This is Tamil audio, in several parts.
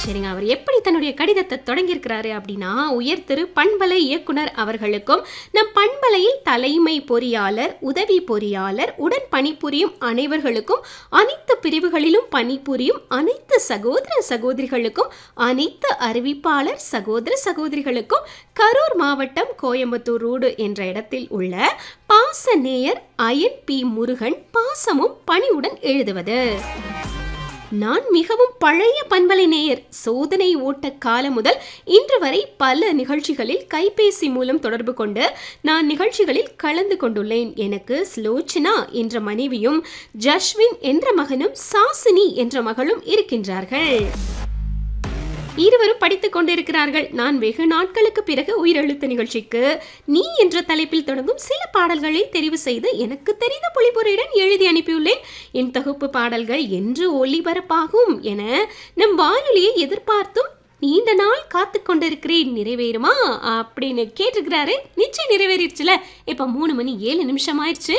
சரிங்க அவர் எப்படி தன்னுடைய கடிதத்தை தொடங்கியிருக்கிறாரு அப்படின்னா உயர் திரு பண்பலை இயக்குனர் அவர்களுக்கும் நம் பண்பலையில் தலைமை பொறியாளர் உதவி பொறியாளர் உடன் பணிபுரியும் அனைவர்களுக்கும் அனைத்து பிரிவுகளிலும் பணிபுரியும் அனைத்து சகோதர சகோதரிகளுக்கும் அனைத்து அறிவிப்பாளர் சகோதர சகோதரிகளுக்கும் கரூர் மாவட்டம் கோயம்புத்தூர் ரோடு என்ற இடத்தில் உள்ள பாச நேயர் அயன் பி முருகன் பாசமும் பணிவுடன் எழுதுவது நான் மிகவும் பழைய பண்பலை நேயர் சோதனை ஓட்ட காலம் முதல் இன்று வரை பல நிகழ்ச்சிகளில் கைபேசி மூலம் தொடர்பு கொண்டு நான் நிகழ்ச்சிகளில் கலந்து கொண்டுள்ளேன் எனக்கு ஸ்லோச்சனா என்ற மனைவியும் ஜஷ்வின் என்ற மகனும் சாசினி என்ற மகளும் இருக்கின்றார்கள் இருவரும் படித்துக் கொண்டிருக்கிறார்கள் நான் வெகு நாட்களுக்கு பிறகு உயிரெழுத்து நிகழ்ச்சிக்கு நீ என்ற தலைப்பில் தொடங்கும் சில பாடல்களை தெரிவு செய்து எனக்கு தெரிந்த பொழிப்புரையுடன் எழுதி அனுப்பியுள்ளேன் என் தொகுப்பு பாடல்கள் என்று ஒளிபரப்பாகும் என நம் வானொலியை எதிர்பார்த்தும் நீண்ட நாள் காத்து கொண்டிருக்கிறேன் நிறைவேறுமா அப்படின்னு கேட்டிருக்கிறாரு நிச்சயம் நிறைவேறிடுச்சுல இப்ப மூணு மணி ஏழு நிமிஷம் ஆயிடுச்சு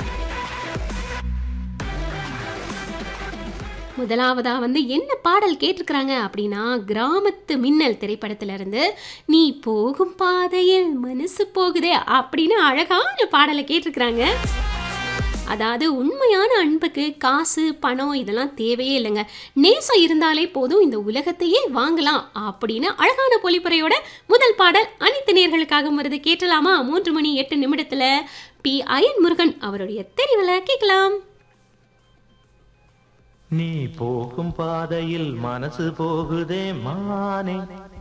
முதலாவதா வந்து என்ன பாடல் கேட்டிருக்கிறாங்க அப்படின்னா கிராமத்து மின்னல் திரைப்படத்துல இருந்து நீ போகும் பாதையில் மனசு போகுதே அப்படின்னு அழகான பாடலை கேட்டிருக்கிறாங்க அதாவது உண்மையான அன்புக்கு காசு பணம் இதெல்லாம் தேவையே இல்லைங்க நேசம் இருந்தாலே போதும் இந்த உலகத்தையே வாங்கலாம் அப்படின்னு அழகான பொலிப்புரையோட முதல் பாடல் அனைத்து நேர்களுக்காக வருது கேட்டலாமா மூன்று மணி எட்டு நிமிடத்துல பி அயன் முருகன் அவருடைய தெரிவுல கேட்கலாம் நீ போகும் பாதையில் மனசு போகுதே மானே